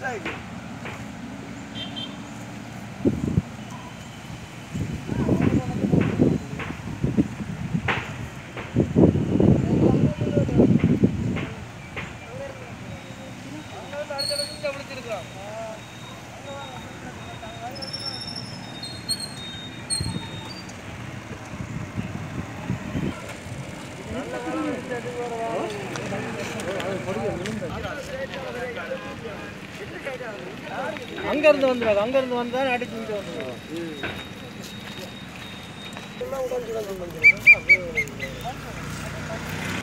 அங்க இருந்து வந்துடும் அங்க இருந்து வந்தா அடிச்சு இங்க வந்துடும் எல்லாம் உடஞ்சு உடஞ்சு வந்துருக்கு. அப்படியே